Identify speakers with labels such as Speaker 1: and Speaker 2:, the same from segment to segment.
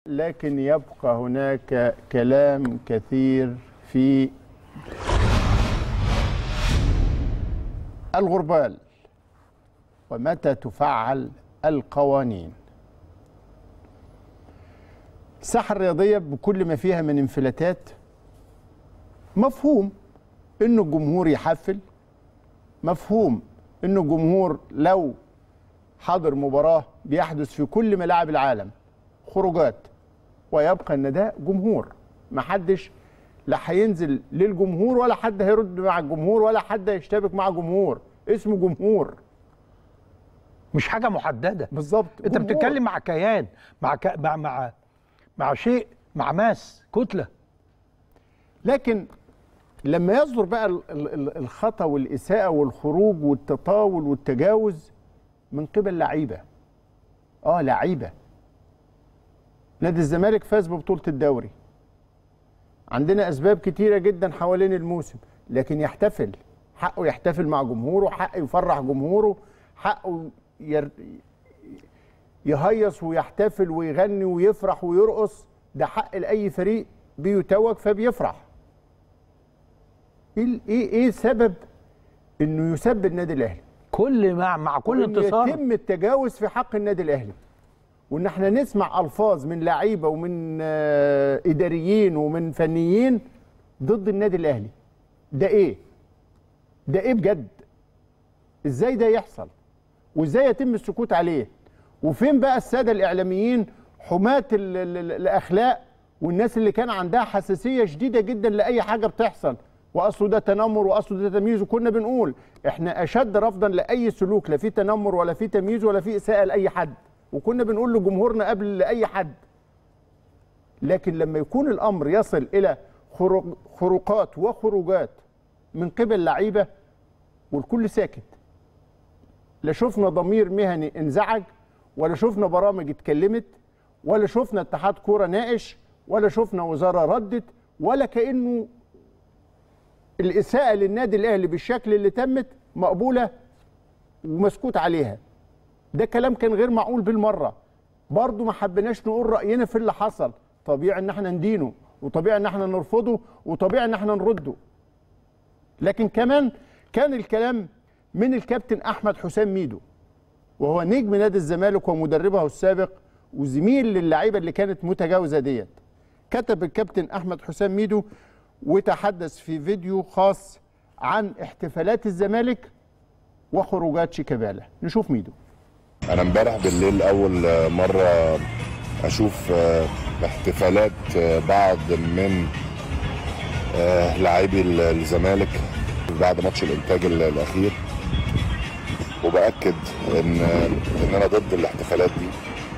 Speaker 1: لكن يبقى هناك كلام كثير في الغربال ومتى تفعل القوانين الساحة الرياضية بكل ما فيها من انفلاتات مفهوم انه الجمهور يحفل مفهوم انه الجمهور لو حضر مباراة بيحدث في كل ملاعب العالم خروجات ويبقى ان ده جمهور محدش لا هينزل للجمهور ولا حد هيرد مع الجمهور ولا حد هيشتبك مع جمهور اسمه جمهور
Speaker 2: مش حاجه محدده
Speaker 1: بالظبط
Speaker 2: انت
Speaker 1: جمهور.
Speaker 2: بتتكلم مع كيان مع ك... مع مع مع شيء مع ماس كتله
Speaker 1: لكن لما يصدر بقى ال- ال- ال- الخطا والاساءه والخروج والتطاول والتجاوز من قبل لعيبه اه لعيبه نادي الزمالك فاز ببطوله الدوري عندنا اسباب كتيره جدا حوالين الموسم لكن يحتفل حقه يحتفل مع جمهوره حقه يفرح جمهوره حقه ير... يهيص ويحتفل ويغني ويفرح ويرقص ده حق لاي فريق بيتوج فبيفرح ايه ايه ايه سبب انه يسب النادي الاهلي
Speaker 2: كل مع مع كل
Speaker 1: وإن
Speaker 2: انتصار
Speaker 1: يتم التجاوز في حق النادي الاهلي وان احنا نسمع الفاظ من لعيبه ومن آه، اداريين ومن فنيين ضد النادي الاهلي ده ايه ده ايه بجد ازاي ده يحصل وازاي يتم السكوت عليه وفين بقى الساده الاعلاميين حماة ال- ال- ال- الاخلاق والناس اللي كان عندها حساسيه شديده جدا لاي حاجه بتحصل واصله ده تنمر واصله ده تمييز وكنا بنقول احنا اشد رفضا لاي سلوك لا في تنمر ولا في تمييز ولا في اساءه لاي حد وكنا بنقول لجمهورنا قبل لاي حد لكن لما يكون الامر يصل الى خروج- خروقات وخروجات من قبل لعيبه والكل ساكت لا شفنا ضمير مهني انزعج ولا شفنا برامج اتكلمت ولا شفنا اتحاد كوره ناقش ولا شفنا وزاره ردت ولا كانه الاساءه للنادي الاهلي بالشكل اللي تمت مقبوله ومسكوت عليها ده كلام كان غير معقول بالمره برضه ما حبيناش نقول راينا في اللي حصل طبيعي ان احنا ندينه وطبيعي ان احنا نرفضه وطبيعي ان احنا نرده لكن كمان كان الكلام من الكابتن احمد حسام ميدو وهو نجم نادي الزمالك ومدربه السابق وزميل للعيبه اللي كانت متجاوزه ديت كتب الكابتن احمد حسام ميدو وتحدث في فيديو خاص عن احتفالات الزمالك وخروجات شيكابالا نشوف ميدو
Speaker 3: انا امبارح بالليل اول مره اشوف آه، احتفالات آه، بعض من آه، لاعبي ال- الزمالك بعد ماتش الانتاج ال- الاخير وباكد ان ان انا ضد الاحتفالات دي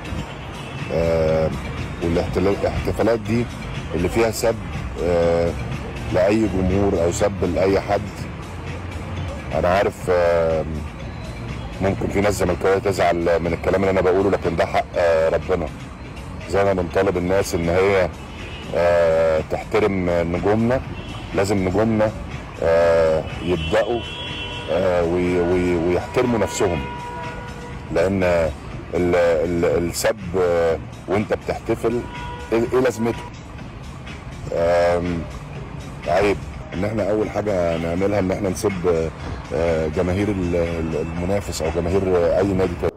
Speaker 3: آه، والاحتفالات دي اللي فيها سب آه، لاي جمهور او سب لاي حد انا عارف آه، ممكن في ناس زملكاويه تزعل من الكلام اللي انا بقوله لكن ده حق آه، ربنا زي ما بنطالب الناس ان هي آه، تحترم نجومنا لازم نجومنا آه، يبداوا آه، وي- وي- ويحترموا نفسهم لان ال- ال- السب آه، وانت بتحتفل ايه إيه لازمته آم، عيب ان احنا اول حاجه نعملها ان احنا نسب آه، آه، جماهير ال- ال- المنافس او جماهير آه، اي نادي تاني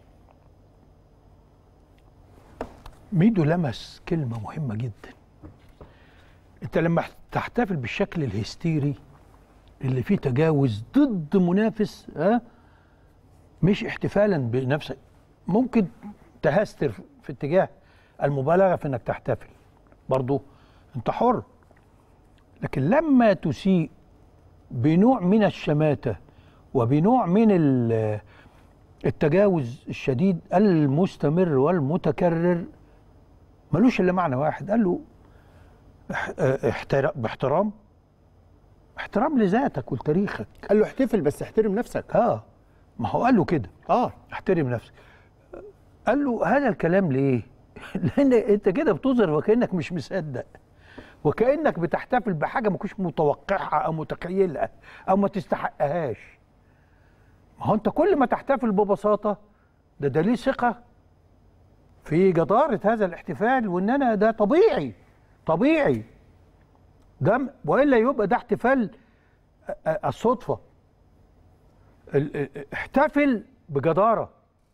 Speaker 2: ميدو لمس كلمة مهمة جدا انت لما تحتفل بالشكل الهستيري اللي فيه تجاوز ضد منافس ها مش احتفالا بنفسك ممكن تهستر في اتجاه المبالغة في انك تحتفل برضو انت حر لكن لما تسيء بنوع من الشماتة وبنوع من ال- التجاوز الشديد المستمر والمتكرر ملوش الا معنى واحد قال له اح- اه احترا- باحترام احترام لذاتك ولتاريخك
Speaker 1: قال له احتفل بس احترم نفسك
Speaker 2: اه ما هو قال له كده
Speaker 1: اه
Speaker 2: احترم نفسك قال له هذا الكلام ليه لان انت كده بتظهر وكانك مش مصدق وكانك بتحتفل بحاجه ما كنتش متوقعها او متخيلها او ما تستحقهاش ما هو انت كل ما تحتفل ببساطه ده دليل ثقه في جدارة هذا الاحتفال وان انا ده طبيعي طبيعي ده م- والا يبقى ده احتفال أ- أ- الصدفة ال- ال- احتفل بجدارة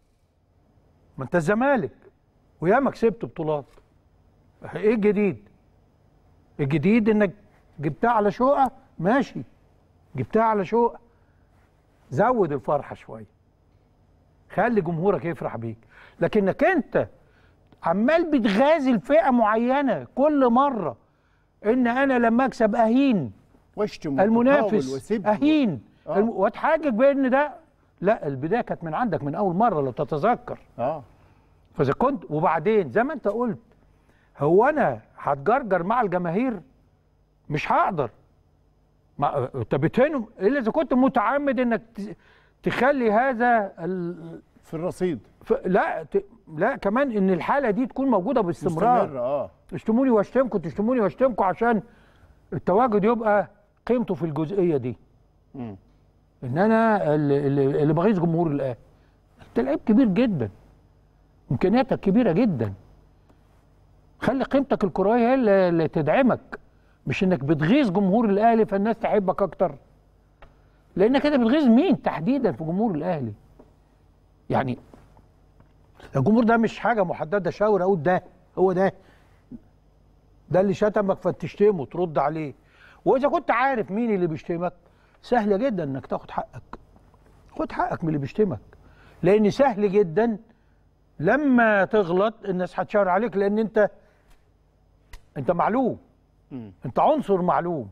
Speaker 2: ما انت الزمالك وياما كسبت بطولات ايه الجديد الجديد انك جبتها على شقة ماشي جبتها على شقة زود الفرحة شوية خلي جمهورك يفرح بيك لكنك انت عمال بتغازل فئة معينة كل مرة ان انا لما اكسب اهين
Speaker 1: واشتم وتطاول
Speaker 2: المنافس
Speaker 1: وسب
Speaker 2: اهين
Speaker 1: آه.
Speaker 2: الم- واتحجج بان ده لا البدايه كانت من عندك من اول مره لو تتذكر
Speaker 1: اه
Speaker 2: فاذا كنت وبعدين زي ما انت قلت هو انا هتجرجر مع الجماهير مش هقدر ما انت بتهنهم الا اذا كنت متعمد انك ت- تخلي هذا ال...
Speaker 1: في الرصيد
Speaker 2: ف... لا ت... لا كمان ان الحاله دي تكون موجوده باستمرار
Speaker 1: مستمر اه
Speaker 2: اشتموني واشتمكم تشتموني واشتمكم عشان التواجد يبقى قيمته في الجزئيه دي
Speaker 1: مم.
Speaker 2: ان انا اللي, اللي اللي بغيظ جمهور الاهلي انت لعيب كبير جدا امكانياتك كبيره جدا خلي قيمتك الكرويه هي اللي, اللي تدعمك مش انك بتغيظ جمهور الاهلي فالناس تحبك اكتر لانك كده بتغيظ مين تحديدا في جمهور الاهلي يعني الجمهور ده مش حاجه محدده شاور اقول ده هو ده ده اللي شتمك فتشتمه ترد عليه واذا كنت عارف مين اللي بيشتمك سهل جدا انك تاخد حقك خد حقك من اللي بيشتمك لان سهل جدا لما تغلط الناس هتشاور عليك لان انت انت معلوم
Speaker 1: مم.
Speaker 2: انت عنصر معلوم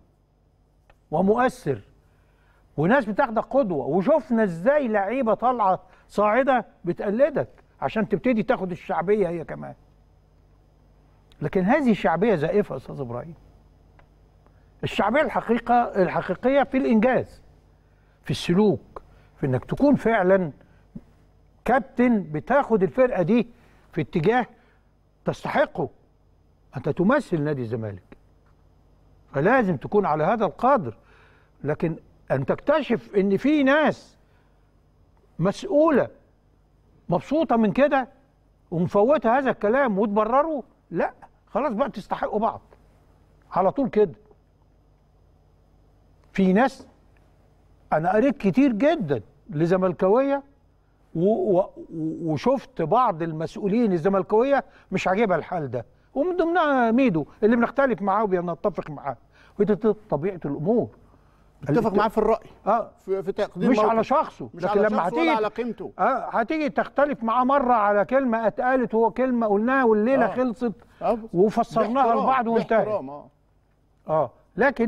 Speaker 2: ومؤثر وناس بتاخدك قدوه وشفنا ازاي لعيبه طالعه صاعده بتقلدك عشان تبتدي تاخد الشعبيه هي كمان لكن هذه الشعبيه زائفه يا استاذ ابراهيم الشعبيه الحقيقه الحقيقيه في الانجاز في السلوك في انك تكون فعلا كابتن بتاخد الفرقه دي في اتجاه تستحقه انت تمثل نادي الزمالك فلازم تكون على هذا القدر لكن ان تكتشف ان في ناس مسؤوله مبسوطه من كده ومفوته هذا الكلام وتبرره لا خلاص بقى تستحقوا بعض على طول كده في ناس انا قريت كتير جدا لزملكاويه و- و- وشفت بعض المسؤولين الزملكاويه مش عاجبها الحال ده ومن ضمنها ميدو اللي بنختلف معاه وبنتفق معاه ودي طبيعه الامور
Speaker 1: اتفق معاه في الراي
Speaker 2: اه
Speaker 1: في, في تقديم
Speaker 2: مش
Speaker 1: موقف.
Speaker 2: على شخصه
Speaker 1: مش
Speaker 2: لكن
Speaker 1: على
Speaker 2: لما
Speaker 1: شخصه ولا
Speaker 2: هتيجي
Speaker 1: على قيمته
Speaker 2: اه هتيجي تختلف معاه مره على كلمه اتقالت هو كلمه قلناها والليله
Speaker 1: آه.
Speaker 2: خلصت
Speaker 1: آه، بس-
Speaker 2: وفسرناها
Speaker 1: باحترام-
Speaker 2: لبعض وانتهت
Speaker 1: باحترام، اه
Speaker 2: اه لكن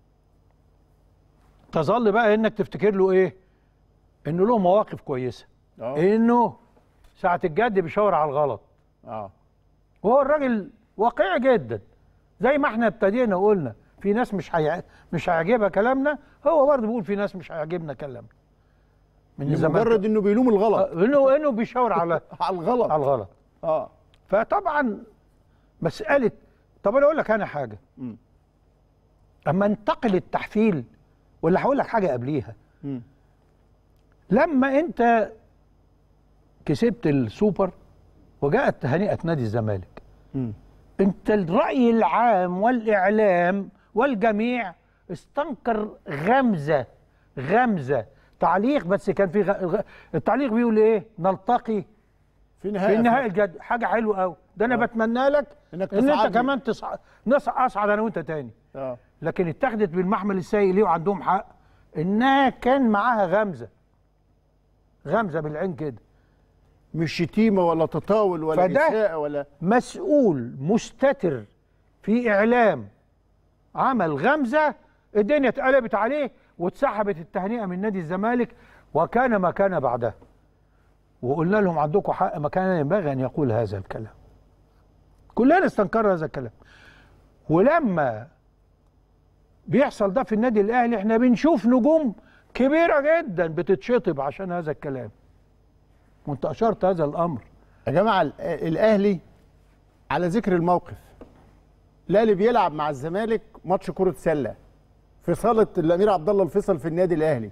Speaker 2: تظل بقى انك تفتكر له ايه انه له مواقف كويسه
Speaker 1: اه
Speaker 2: انه ساعه الجد بيشاور على الغلط
Speaker 1: اه
Speaker 2: وهو الراجل واقعي جدا زي ما احنا ابتدينا قلنا في ناس مش هيع... مش هيعجبها كلامنا هو برضه بيقول في ناس مش هيعجبنا كلامنا من زمان
Speaker 1: لمجرد انه بيلوم الغلط
Speaker 2: آه، انه انه بيشاور على
Speaker 1: على الغلط
Speaker 2: على الغلط
Speaker 1: اه
Speaker 2: فطبعا مساله طب انا اقول لك انا حاجه
Speaker 1: مم.
Speaker 2: اما انتقل التحفيل ولا هقول لك حاجه قبليها
Speaker 1: مم.
Speaker 2: لما انت كسبت السوبر وجاءت تهنئه نادي الزمالك
Speaker 1: مم.
Speaker 2: انت الراي العام والاعلام والجميع استنكر غمزه غمزه تعليق بس كان في غ... غ- التعليق بيقول ايه نلتقي
Speaker 1: في نهايه
Speaker 2: في النهائي الجد حاجه حلوه قوي ده انا
Speaker 1: آه.
Speaker 2: بتمنى لك
Speaker 1: إنك
Speaker 2: ان انت
Speaker 1: تصعدني.
Speaker 2: كمان تصعد نصعد اصعد انا وانت تاني
Speaker 1: اه
Speaker 2: لكن اتخذت بالمحمل السيء ليه وعندهم حق انها كان معاها غمزه غمزه بالعين كده
Speaker 1: مش شتيمه ولا تطاول ولا
Speaker 2: فده-
Speaker 1: اساءه ولا
Speaker 2: مسؤول مستتر في اعلام عمل غمزه الدنيا اتقلبت عليه واتسحبت التهنئه من نادي الزمالك وكان ما كان بعدها وقلنا لهم عندكم حق ما كان ينبغي ان يقول هذا الكلام كلنا استنكرنا هذا الكلام ولما بيحصل ده في النادي الاهلي احنا بنشوف نجوم كبيره جدا بتتشطب عشان هذا الكلام وانت اشرت هذا الامر
Speaker 1: يا جماعه ال- الاهلي على ذكر الموقف الاهلي بيلعب مع الزمالك ماتش كره سله في صاله الامير عبد الله الفيصل في النادي الاهلي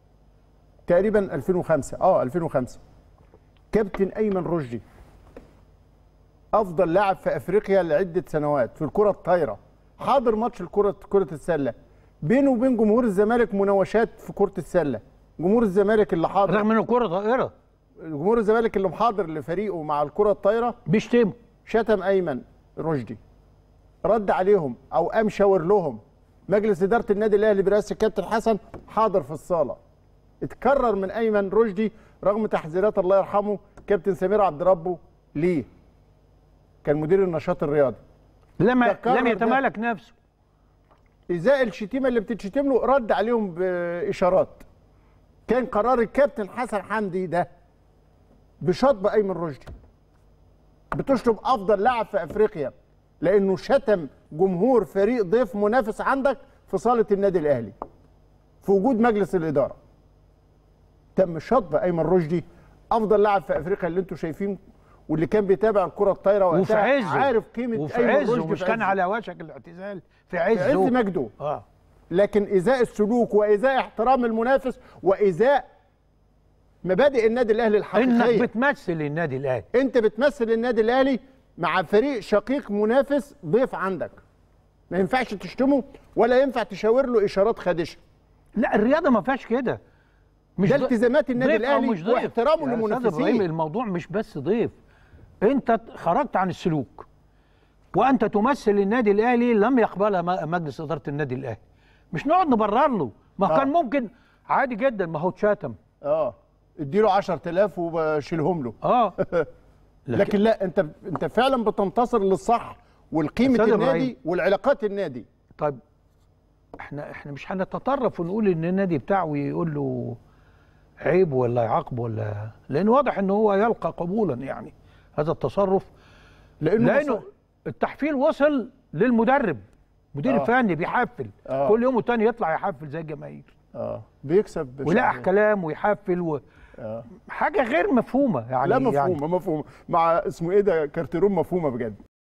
Speaker 1: تقريبا 2005 اه 2005 كابتن ايمن رشدي افضل لاعب في افريقيا لعده سنوات في الكره الطايره حاضر ماتش الكره كره السله بينه وبين جمهور الزمالك مناوشات في كره السله جمهور الزمالك اللي حاضر
Speaker 2: رغم انه كره طائره
Speaker 1: جمهور الزمالك اللي محاضر لفريقه مع الكره الطايره
Speaker 2: بيشتموا
Speaker 1: شتم ايمن رشدي رد عليهم او قام شاور لهم مجلس اداره النادي الاهلي برئاسه الكابتن حسن حاضر في الصاله اتكرر من ايمن رشدي رغم تحذيرات الله يرحمه كابتن سمير عبد ربه ليه كان مدير النشاط الرياضي
Speaker 2: لم
Speaker 1: تكرر
Speaker 2: لم
Speaker 1: ده.
Speaker 2: يتمالك نفسه
Speaker 1: ازاء الشتيمه اللي بتتشتم له رد عليهم باشارات كان قرار الكابتن حسن حمدي ده بشطب ايمن رشدي بتشطب افضل لاعب في افريقيا لانه شتم جمهور فريق ضيف منافس عندك في صاله النادي الاهلي في وجود مجلس الاداره تم شطب ايمن رشدي افضل لاعب في افريقيا اللي انتم شايفين واللي كان بيتابع الكره الطايره
Speaker 2: وفي
Speaker 1: وقتها
Speaker 2: عزه
Speaker 1: عارف قيمه
Speaker 2: وفي
Speaker 1: ايمن
Speaker 2: عزه
Speaker 1: رشدي
Speaker 2: مش
Speaker 1: في
Speaker 2: كان
Speaker 1: عزه.
Speaker 2: على وشك الاعتزال في
Speaker 1: في عز
Speaker 2: عزه
Speaker 1: مجده
Speaker 2: اه
Speaker 1: لكن ازاء السلوك وازاء احترام المنافس وازاء مبادئ النادي الاهلي
Speaker 2: انك
Speaker 1: الحقيقيه
Speaker 2: بتمثل النادي الاهلي
Speaker 1: انت بتمثل النادي الاهلي مع فريق شقيق منافس ضيف عندك ما ينفعش تشتمه ولا ينفع تشاور له اشارات خادشه
Speaker 2: لا الرياضه ما فيهاش كده مش
Speaker 1: ده
Speaker 2: ض-
Speaker 1: التزامات النادي
Speaker 2: ضيف أو
Speaker 1: الاهلي
Speaker 2: مش ضيف.
Speaker 1: واحترامه
Speaker 2: يا أستاذ
Speaker 1: للمنافسين.
Speaker 2: إبراهيم، الموضوع مش بس ضيف انت خرجت عن السلوك وانت تمثل النادي الاهلي لم يقبلها م- مجلس اداره النادي الاهلي مش نقعد نبرر له ما
Speaker 1: آه.
Speaker 2: كان ممكن عادي جدا ما هو اتشتم
Speaker 1: اه اديله 10000 وبشيلهم له
Speaker 2: اه
Speaker 1: لكن لا انت انت فعلا بتنتصر للصح والقيمه
Speaker 2: أستاذ
Speaker 1: النادي
Speaker 2: إبراهيم.
Speaker 1: والعلاقات النادي
Speaker 2: طيب احنا احنا مش هنتطرف ونقول ان النادي بتاعه يقول له عيب ولا يعاقبه ولا لان واضح ان هو يلقى قبولا يعني هذا التصرف
Speaker 1: لانه
Speaker 2: لانه التحفيل وصل للمدرب مدير
Speaker 1: آه.
Speaker 2: الفني بيحفل
Speaker 1: آه.
Speaker 2: كل يوم والتاني يطلع يحفل زي الجماهير
Speaker 1: اه بيكسب
Speaker 2: ويلقح
Speaker 1: بشكل-
Speaker 2: كلام ويحفل و...
Speaker 1: آه.
Speaker 2: حاجه غير مفهومه يعني
Speaker 1: لا
Speaker 2: يعني
Speaker 1: مفهومه مفهومه مع اسمه ايه ده كارتيرون مفهومه بجد